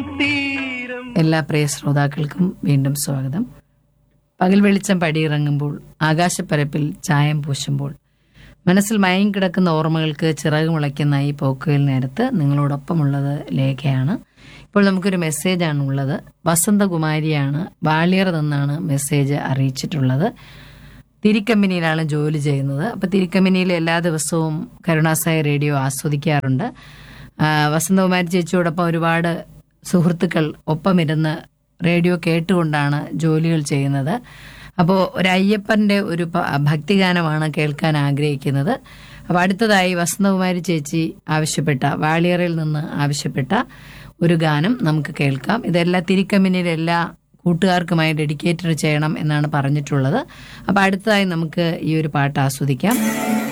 തീരം എല്ലാ പ്രിയ ശ്രോതാക്കൾക്കും വീണ്ടും സ്വാഗതം പകൽ വെളിച്ചം പടിയിറങ്ങുമ്പോൾ ആകാശപ്പരപ്പിൽ ചായം പൂശുമ്പോൾ മനസ്സിൽ മയം കിടക്കുന്ന ഓർമ്മകൾക്ക് ചിറക് മുളയ്ക്കുന്ന ഈ പോക്കുവൽ നേരത്ത് നിങ്ങളോടൊപ്പമുള്ളത് ലേഖയാണ് ഇപ്പോൾ നമുക്കൊരു മെസ്സേജാണ് ഉള്ളത് വസന്തകുമാരിയാണ് വാളിയർ നിന്നാണ് മെസ്സേജ് അറിയിച്ചിട്ടുള്ളത് തിരിക്കമ്പനിയിലാണ് ജോലി ചെയ്യുന്നത് അപ്പോൾ തിരിക്കമ്പനിയിൽ എല്ലാ ദിവസവും കരുണാസായ റേഡിയോ ആസ്വദിക്കാറുണ്ട് ആ, വസന്തകുമാരി ചേച്ചിയോടൊപ്പം ഒരുപാട് സുഹൃത്തുക്കൾ ഒപ്പമിരുന്ന് റേഡിയോ കേട്ടുകൊണ്ടാണ് ജോലികൾ ചെയ്യുന്നത് അപ്പോൾ ഒരു അയ്യപ്പൻ്റെ ഒരു പ- ഭക്തിഗാനമാണ് കേൾക്കാൻ ആഗ്രഹിക്കുന്നത് അപ്പോൾ അടുത്തതായി വസന്തകുമാരി ചേച്ചി ആവശ്യപ്പെട്ട വാളിയറിൽ നിന്ന് ആവശ്യപ്പെട്ട ഒരു ഗാനം നമുക്ക് കേൾക്കാം ഇതെല്ലാം തിരിക്കമ്പനിയിലെ എല്ലാ കൂട്ടുകാർക്കുമായി ഡെഡിക്കേറ്റഡ് ചെയ്യണം എന്നാണ് പറഞ്ഞിട്ടുള്ളത് അപ്പോൾ അടുത്തതായി നമുക്ക് ഈ ഒരു പാട്ട് ആസ്വദിക്കാം